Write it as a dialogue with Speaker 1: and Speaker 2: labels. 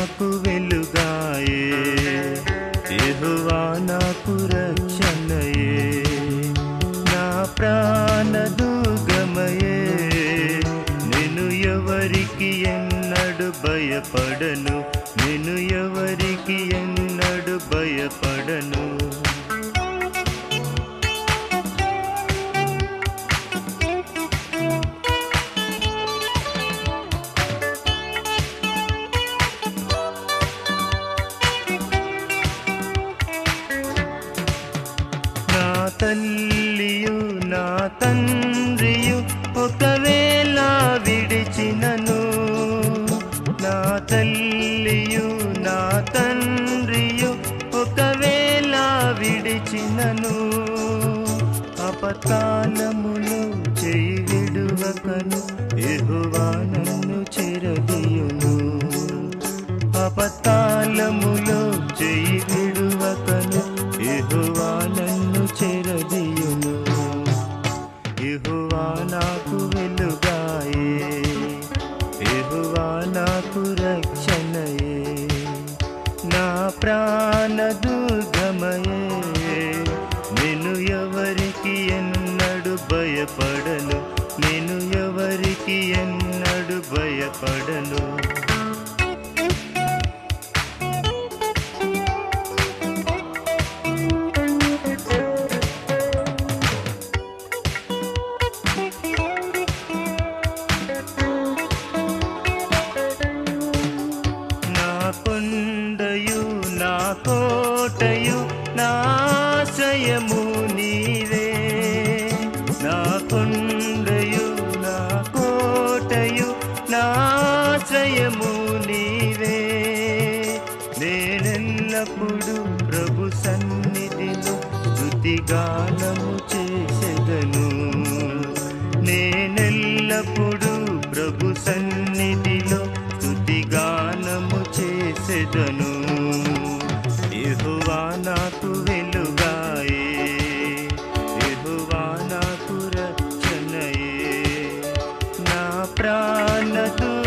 Speaker 1: నాకు వెలుగాయే యెహోవా నాకు రక్షణయే నా ప్రాణ దుర్గమయే నేను ఎవరికి ఎన్నడు భయపడను నేను ఎవరికి ఎన్నడు భయపడను నా తల్లియు నా తండ్రియు ఒకవేళ విడిచినను నా తల్లియు నా తండ్రియు ఒకవేళ విడిచినను అపకాలములో చేయి విడువకను ఎహువా నన్ను చెరదీయును అపతాళములో చేయి విడువకను యెహోవా నన్ను చెరదీయును యెహోవా నాకు వెలుగాయే యెహోవా నాకు రక్షణయే నా ప్రాణ దుర్గమయే నేను ఎవరికి ఎన్నడు భయపడను నేను ఎవరికి ఎన్నడు భయపడను నా కొండయు నా కోటయు నా ఆశ్రయము నీవే నా కొండయు నా కోటయు నా ఆశ్రయము నీవే నేనెల్లప్పుడు ప్రభు సన్నిధిలో స్తుతిగానము చేసెదను నేనెల్లప్పుడు ప్రభు సన్నిధిలో స్తుతిగానము చేసెదను యెహోవా నాకు వెలుగాయే యెహోవా నాకు రక్షణయే నా ప్రాణ